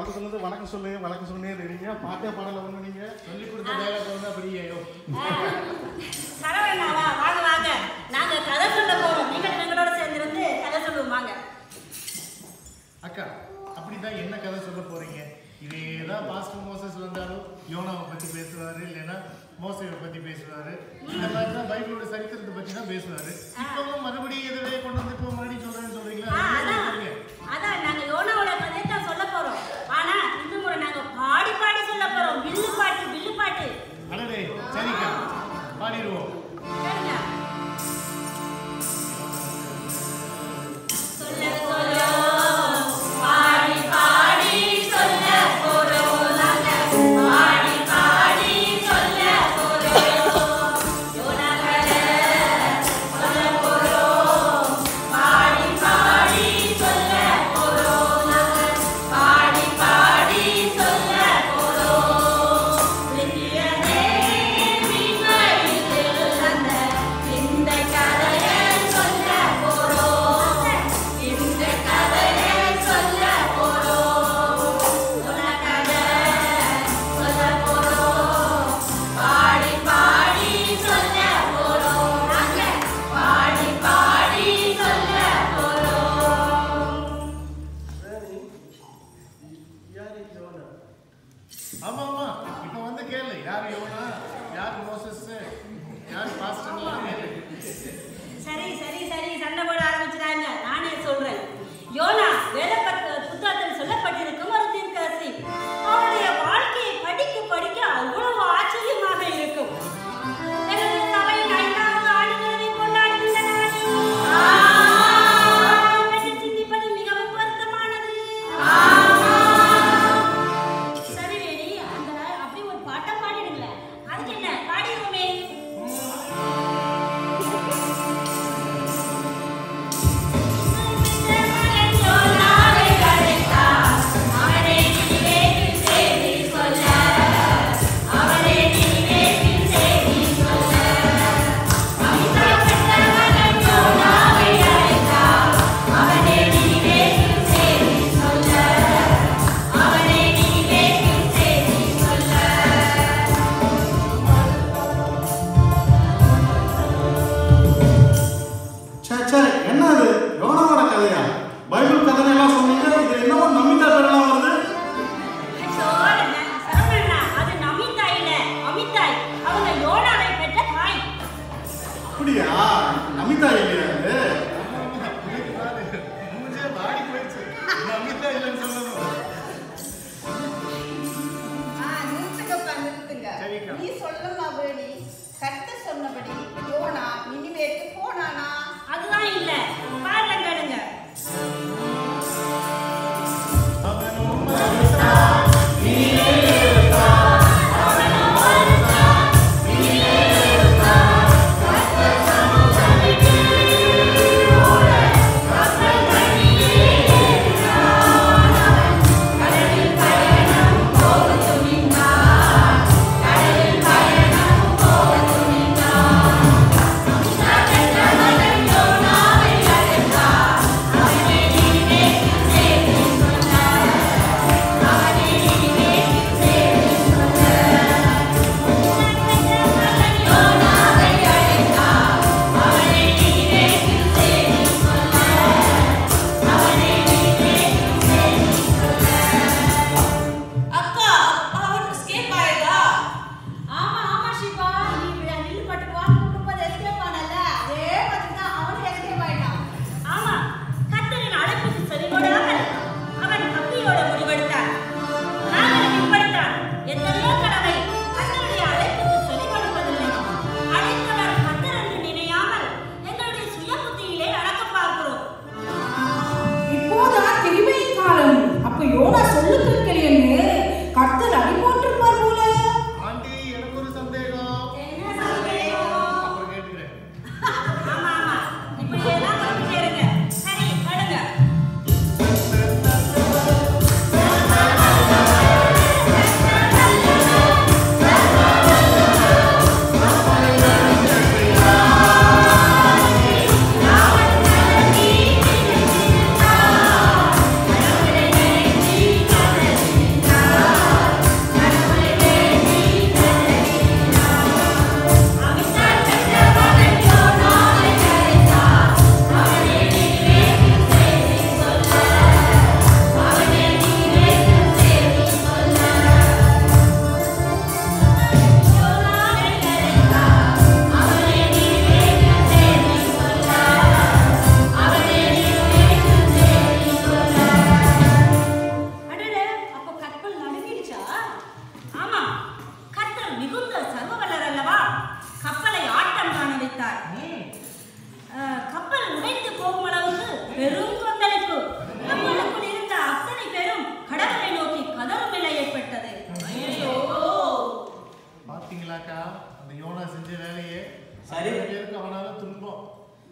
வளர்ந்து வணக்கம் சொல்லு வணக்கம் சொன்னே இருக்கீங்க பாட்டே பாடல ஒண்ணு நீங்க சொல்லி கொடுத்த டயலாக் வந்து அப்படியே சரவணாவா வாங்க வாங்க நாங்க கதை சொல்ல போறோம் நீங்கள் எங்களோட சேர்ந்திருந்து கதை சொல்லுவோம் வாங்க அக்கா அப்படிதான் என்ன கதை சொல்ல போறீங்க இதே தான் பாஸ்டர் மோசஸ் வந்தாலும் யோனாவை பத்தி பேசுவாரு இல்லைன்னா மோசையை பத்தி பேசுவாரு இந்த மாதிரி தான் பைபிளோட சரித்திரத்தை பத்தி தான் பேசுவாரு இப்பவும் மறுபடியும் எதிரே கொண்டு வந்து இப்போ மறுபடியும் சொல்றேன்னு சொல்றீங்களா ஆ, அது என்ன அதான் சொல்றீங்க? அதான் நாங்க யோனாவோட கதையை தான் சொல்ல போறோம் ஆனா இந்த முறை நாங்க பாடி பாடி சொல்ல போறோம் வில்லு பாட்டு வில்லு பாட்டு அடடே சரிக்கா பாடிடுவோம் கேளுங்க. சொல்ல போறோம் பாடி பாடி சொல்ல போறோம் நாங்க பாடி பாடி சொல்ல போறோம் யோனா கதை சொல்ல போறோம் பாடி பாடி சொல்ல போறோம் நாங்க பாடி பாடி சொல்ல போறோம் விக்கியதே விண்வெளியில் அந்த இந்த கதையை சொல்ல போறோம் இந்த கதையை சொல்ல போறோம் சொல்ல கதை சொல்ல போறோம் பாடி பாடி சொல்ல போறோம் நாங்க பாடி பாடி சொல்ல போறோம் ஆமா ஆமா இப்போ வந்து கேளு யார் யோனா யார் மோசஸ் யார் பாஸ்டர்லாம் கேளு சரி சரி சரி சண்டை போட ஆரம்பிச்சிட்டாங்க நானே சொல்றேன் யோனா வேதப்பட்ட புத்தகத்தில் சொல்லப்பட்டிருக்கும் ஒரு தீர்க்கதரிசி அவருடைய வாழ்க்கையை படிக்க படிக்க அவ்வளவு ஆச்சரியமாக இருக்கும் எனது சபையின் ஐந்தாவது ஆண்டு நிறைவை கொண்டாடுகின்ற நாளில் பற்றி சிந்திப்பது மிகவும் பொருத்தமானது சரி வேணி அந்த அப்படி ஒரு பாட்டை பாடிடுங்களேன் அதுக்கு என்ன பாடிடுவோமே யோனாவே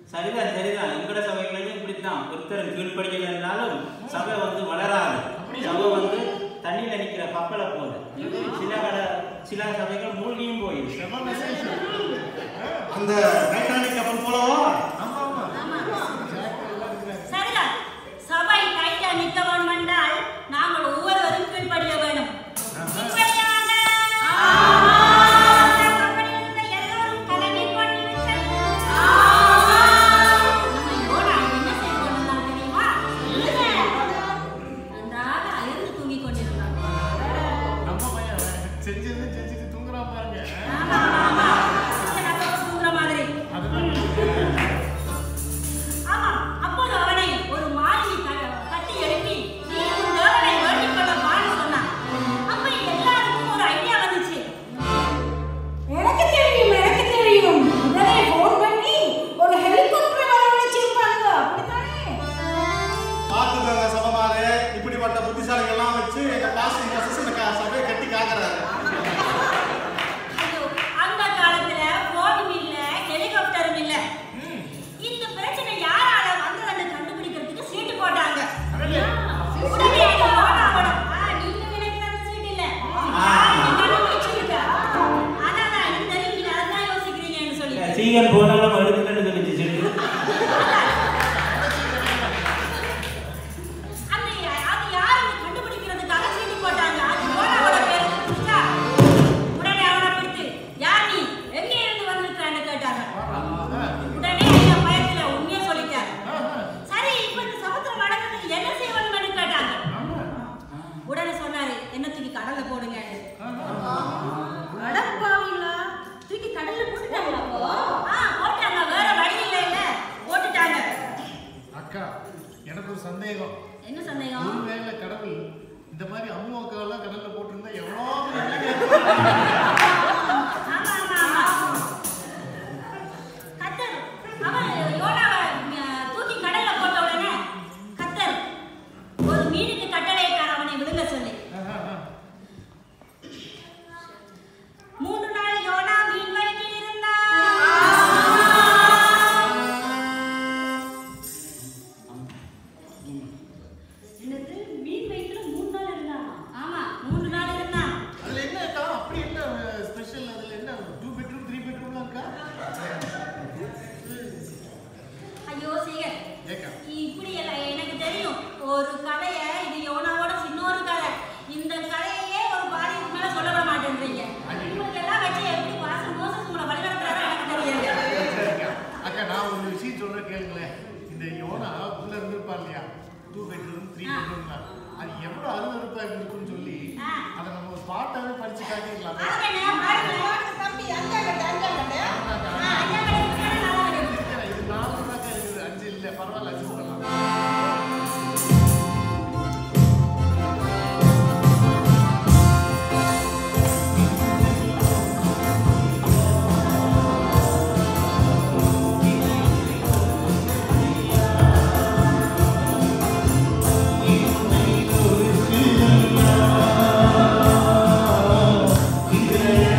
சரிதான் சரிதான் எங்கட சபைகளையும் இப்படித்தான் ஒருத்தர் கீழ்ப்படிக்கல இருந்தாலும் சபை வந்து வளராது சபை வந்து தண்ணியில நிக்கிற கப்பலை போல சில கட சில சபைகள் மூழ்கியும் போயிடுச்சு செம மெசேஜ் அந்த டைட்டானிக் கப்பல் போலவா ஆமா ஆமா ஆமா. ஜாக் எல்லாம் இருக்கிறாங்க சரிதான் சபை டைட்டா நிற்க வேண்டும் என்றால் நாங்கள் ஒவ்வொருவரும் கீழ்ப்படிய வேண்டும் இப்படியாக அந்த கப்பலில் இருந்த எல்லோரும் கலங்கிக் கொண்டிருங்கள். நம்ம யோனா என்ன செய்து கொண்டிருந்தான் தெரியுமா? சொல்லுங்க. நன்றாக அயர்ந்து தூங்கிக் கொண்டிருந்தான். நம்ம பையன் செஞ்சது செஞ்சுட்டு தூங்குறான் பாருங்க ஆமா, ஆமா, ஆமா. இந்த நக்கல் தூங்குற மாதிரி அதுதான் ஆமா அப்போது அவனை ஒரு மாலுமி க- தட்டி எழுப்பி நீ உன் தேவனை வேண்டிக் கொள்ள வான்னு சொன்னான் அப்ப எல்லாருக்கும் ஒரு ஐடியா வந்துச்சு எனக்கு தெரியும் எனக்கு தெரியும் உடனே ஃபோன் பண்ணி ஒரு ஹெலிகாப்டர் வரவழைச்சிருப்பாங்க அப்படித்தானே பார்த்துக்கோங்க சபமாரு இப்படிப்பட்ட புத்திசாலிகள்லாம் வச்சு எங்க பாஸ்டிங் ப்ராசஸ் இந்த கா- சபையை கட்டி காக்குறாரு ஐயோ, அந்த காலத்துல போனும் இல்ல ஹெலிகாப்டரும் இல்ல இந்த பிரச்சனை யாரால வந்ததுன்னு கண்டுபிடிக்கிறதுக்கு சீட்டு போட்டாங்க உடனே அது யோனாவோட, ஆ, நீங்க நினைக்கிற அந்த சீட்டு இல்ல. யாருக்கு கண்டுபிடிச்சிருக்கா? அதான் நான் எனக்கு தெரியும், நீங்க அதான் யோசிக்கிறீங்கன்னு சொல்லி. சீகன் போனாலும் எடுத்துட்டு சொல்லிச்சு சிட்டு அந்த அது யாருன்னு கண்டுபிடிக்கிறதுக்காக சீட்டு போட்டாங்க. அது யோனாவோட பேரு புரிஞ்சா? உடனே அவனை பிடித்து, யார் நீ? எங்கே இருந்து வந்திருக்கான்னு கேட்டாங்க. உடனே ஐயா பயத்துல உண்மையை சொல்லிட்டார். சரி, இப்ப இந்த சமுத்திரம் அடங்குறதுக்கு என்ன செய்யணும்னு கேட்டாங்க. உடனே சொன்னாரு என்ன தூக்கி கடல்ல போடுங்க அடப்பாவீங்களா தூக்கி கடல்ல போட்டுட்டாங்களா அப்போ ஆ போட்டாங்க வேற வழி இல்ல இல்ல போட்டுட்டாங்க அக்கா எனக்கு ஒரு சந்தேகம் என்ன சந்தேகம் ஒருவேளை கடவுள் இந்த மாதிரி அம்மு அக்காவெல்லாம் கடல்ல போட்டிருந்தா எவ்வளோ ஆமா ஆமா ஆமா கத்தர் அவன் யோனாவை அஹ், தூக்கி கடல்ல போட்ட உடனே கத்தர் ஒரு மீனுக்கு கட்டளையிட்டார் அவனை விழுங்க சொல்லி மூன்று நாள் யோனா மீன் வயிற்றில் என்னது மீன் வயிற்றுல மூணு நாள் இருந்தான் ஆமா மூன்று நாள் இருந்தான் அதுல என்ன அக்கா அப்படி என்ன ஸ்பெஷல் அதுல என்ன டூ பெட்ரூம் த்ரீ பெட்ரூம்லாம் இருக்கா ஐயோ சீகர் ஏக்கா இப்படி எல்லாம் எனக்கு தெரியும் ஒரு கதைய இது யோனாவோட இன்னொரு கதை இந்த கதையே ஒரு பாதிக்கு மேல சொல்ல விட மாட்டேன்றீங்க உங்களுக்கு எல்லாம் வச்சு எப்படி பாசம் மோசம் உங்களை வழிநடத்துறாரோ எனக்கு தெரியல சரிக்கா. அக்கா நான் ஒரு விஷயம் சொல்றேன் கேளுங்களேன் இந்த யோனா உள்ள இருந்திருப்பா இல்லையா டூ பெட்ரூம் த்ரீ பெட்ரூம் அது எவ்வளவு அருவருப்பா இருக்குன்னு சொல்லி ஆ. அதை நம்ம ஒரு பாட்டாவே படிச்சு காட்டிடலாம் பாருங்க பாருங்க தம்பி அங்க கட்டு அங்க கட்டு ஆ, ஐயா கிடையாது நல்லா கிடையாது இது நாலு தாக்கா இருக்குது அஞ்சு இல்லை பரவாயில்ல அட்ஜஸ்ட் பண்ணலாம் ஆ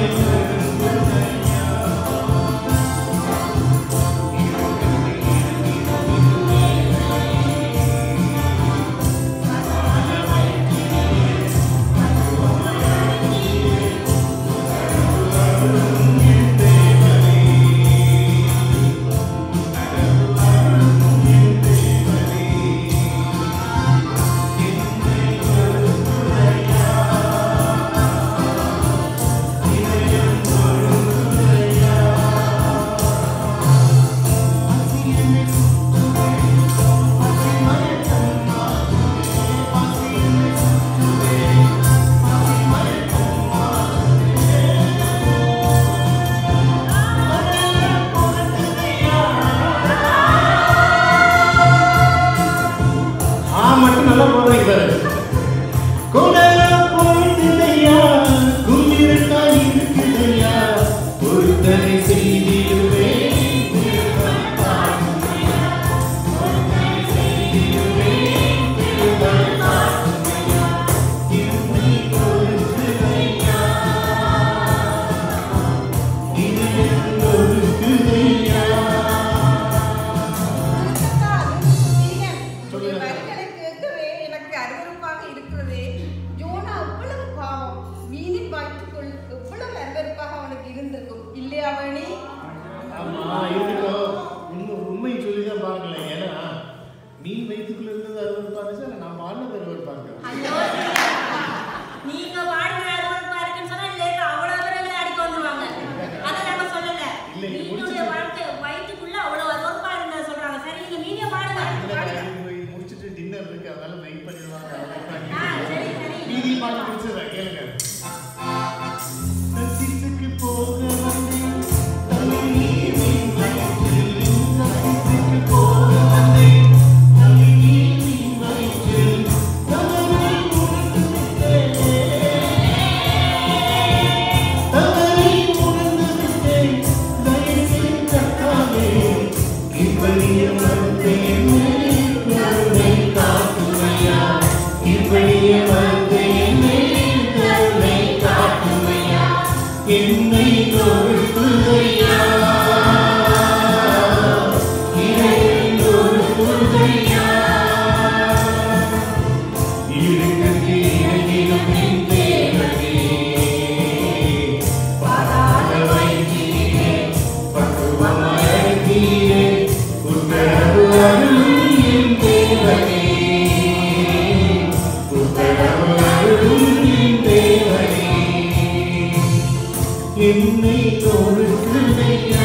என்னை தோறுக்குதையா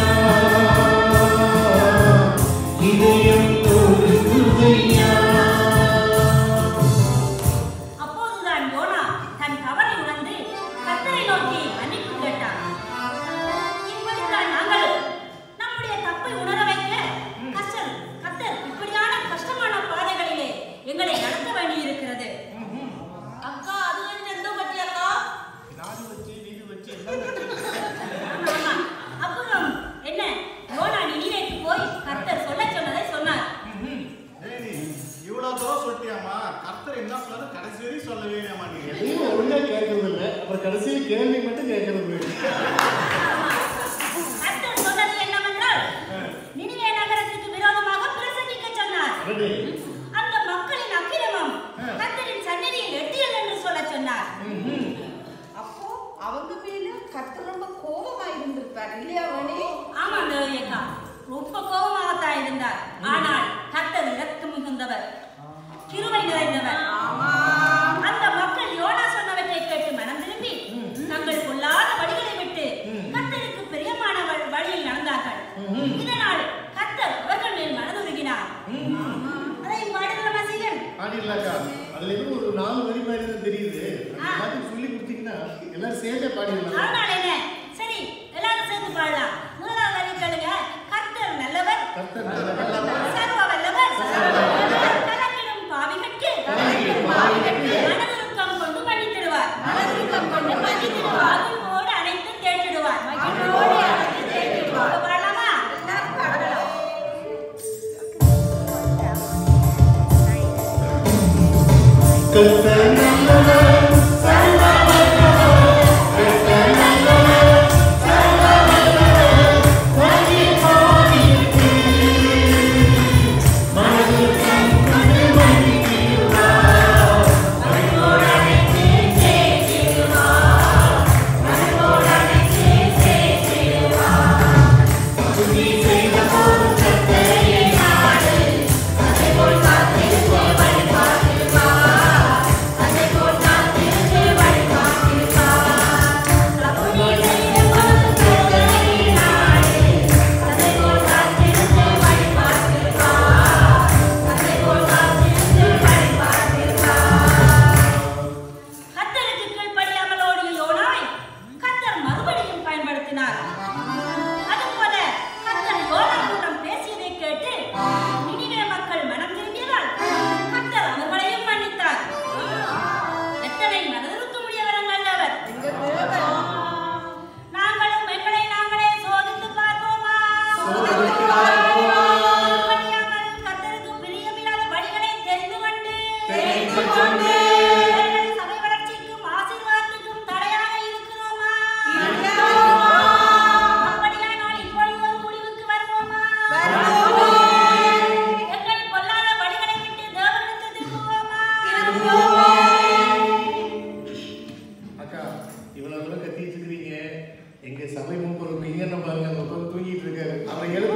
இதயம் தோறுக்குதையா அப்போதுதான் யோனா தன் தவறை உணர்ந்து கர்த்தரை நோக்கி மன்னிப்பு கேட்டான் இப்படித்தான் நாங்களும் நம்முடைய தப்பை உணர வைக்க கர்த்தர் கர்த்தர் இப்படியான கஷ்டமான பாதைகளிலே எங்களை நடத்த வேண்டியிருக்கிறது அக்கா அது வந்து எந்த பற்றி அக்கா நாடு வச்சு வீடு வச்சு எல்லாம் வச்சு. ஆமா, ஆமா. அப்புறம் என்ன யோனா நினைவேக்கு போய் கர்த்தர் சொல்ல சொன்னதை சொன்னார் ஏய் நீ இவ்வளவு தூரம் சொல்லிட்டியாமா கர்த்தர் என்ன சொல்லாரு கடைசி வரையும் சொல்லவே இல்லையாமா நீ எதையும் ஒழுங்கா கேட்கறது இல்ல அப்புறம் கடைசியில் கேள்வி மட்டும் கேட்கறது கர்த்தர் சொன்னது என்னவென்றால் நினிவே நகரத்துக்கு விரோதமாக பிரசங்கிக்க சொன்னார் ரெடி அந்த மக்களின் அக்கிரமம் கர்த்தரின் சந்நிதியில் எட்டியது என்று சொல்ல சொன்னார் அப்போ அவங்க மேல கர்த்தர் ரொம்ப கோபமா இருந்திருப்பார் இல்லையா வேணி ஆமா தேவியக்கா ரொம்ப கோபமாகத்தான் இருந்தார் ஆனால் கர்த்தர் இரக்கம் மிகுந்தவர் கிருபை நிறைந்தவர் அந்த மக்கள் யோனா சொன்னவற்றை கேட்டு மனம் திரும்பி தங்கள் பொல்லாத வழிகளை விட்டு கர்த்தருக்கு பிரியமான வ- வழியில் நடந்தார்கள் இதனால் கர்த்தர் அவர்கள் மேல் மனதுருகினார் அதை மாடுகிற மசிகன் பாடிடலாக்கா அதுல இருந்து ஒரு நாலு வரி மாதிரி தான் தெரியுது ஆ. எல்லாத்தையும் சொல்லி கொடுத்தீங்கன்னா எல்லாரும் சேர்ந்தே பாடிடலாம் அதனால என்ன சரி எல்லாரும் சேர்ந்து பாடலாம் முதலாவது வரி கேளுங்க கர்த்தர் நல்லவர் கர்த்தர் நல்லவர். சர்வ வல்லவர் கலங்கிடும் பாவிகட்கு மனதுருக்கம் கொண்டு மன்னித்திடுவார் மகிழ்வோடு அனைத்து தேற்றிடுவார் இப்ப பாடலாமா கர்த்தர் நல்லவர், சர்வ வல்லவர். கர்த்தர் நல்லவர், சர்வ வல்லவர். மகிழ்வாயிருக்கு. மனதுருக்கம் கொண்டு மன்னித்திடுவார். மகிழ்வோடு அனைத்து தேற்றிடுவார். மகிழ்வோடு அனைத்து தேற்றிடுவார். துதி செய்த போது கர்த்தரை நாடு. அதைப்போல் காத்திருந்து வழிபாட்டிடுவார். அதைப்போல் காத்திருந்து வழிபாட்டிடுவார். துதி செய்த போது கர்த்தரை நாடு. அதைப்போல் காத்திருந்து வழிபாட்டிடுவார். அதைப்போல் காத்திருந்து வழிபாட்டிடுவார். கர்த்தருக்கு கீழ்ப்படியாமல் ஓடிய யோனாவை கர்த்தர் மறுபடியும் பயன்படுத்தினார் அதுபோல கர்த்தர் யோனாவுடன் பேசியதை கேட்டு நினிவே மக்கள் மனம் திரும்பியதால் கர்த்தர் அவர்களையும் மன்னித்தார் எத்தனை மனதிருக்கும்படியவர் நல்லவர் நாங்களும் எங்களை நாங்களே சோதித்து பார்ப்போமா சோதித்து பார்ப்போமா. கீழ்ப்படியாமல் கர்த்தருக்கு பிரியமில்லாத வழிகளை தெரிந்து கொண்டு தெரிந்து கொண்டு எங்கள் சபை வளர்ச்சிக்கும் ஆசீர்வாதத்துக்கும் தடையாக இருக்கிறோமா? அப்படியானால் இப்பொழுது ஒரு முடிவுக்கு வருவோமா? எங்கள் பொல்லாத வழிகளை விட்டு தேவனிடத்தில் திரும்புவோமா? அக்கா இவ்வளவு தூரம் கத்தி வச்சிருக்கீங்க எங்க சபை முன்பு ஒரு இங்க பாருங்க அங்க உட்கார்ந்து தூங்கிட்டு இருக்காரு அவரை எழுப்ப